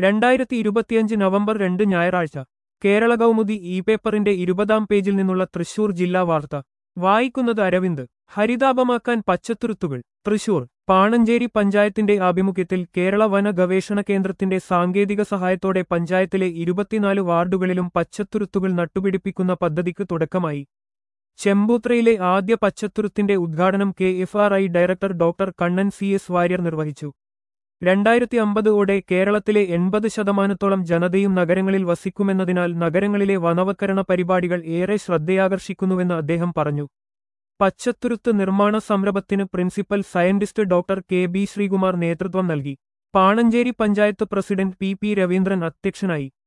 രണ്ടായിരത്തി ഇരുപത്തിയഞ്ച് നവംബർ രണ്ട് ഞായറാഴ്ച കേരള കൗമുദി ഇ പേപ്പറിന്റെ ഇരുപതാം പേജിൽ നിന്നുള്ള തൃശൂർ ജില്ലാ വാർത്ത വായിക്കുന്നത് അരവിന്ദ് ഹരിതാപമാക്കാൻ പച്ചത്തുരുത്തുകൾ തൃശൂർ പാണഞ്ചേരി പഞ്ചായത്തിന്റെ ആഭിമുഖ്യത്തിൽ കേരള വന ഗവേഷണ കേന്ദ്രത്തിന്റെ സാങ്കേതിക സഹായത്തോടെ പഞ്ചായത്തിലെ ഇരുപത്തിനാല് വാർഡുകളിലും പച്ചത്തുരുത്തുകൾ നട്ടുപിടിപ്പിക്കുന്ന പദ്ധതിക്ക് തുടക്കമായി ചെമ്പൂത്രയിലെ ആദ്യ പച്ചത്തുരുത്തിന്റെ ഉദ്ഘാടനം K F R I director doctor Kannan C S Warrier നിർവഹിച്ചു രണ്ടായിരത്തി അമ്പതോടെ കേരളത്തിലെ എൺപത് ശതമാനത്തോളം ജനതയും നഗരങ്ങളിൽ വസിക്കുമെന്നതിനാൽ നഗരങ്ങളിലെ വനവത്കരണ പരിപാടികൾ ഏറെ ശ്രദ്ധയാകർഷിക്കുന്നുവെന്ന് അദ്ദേഹം പറഞ്ഞു പച്ചത്തുരുത്ത് നിർമ്മാണ സംരംഭത്തിന് principal scientist doctor K B Sreekumar നേതൃത്വം നൽകി Panancherry panchayat president P P Raveendran അധ്യക്ഷനായി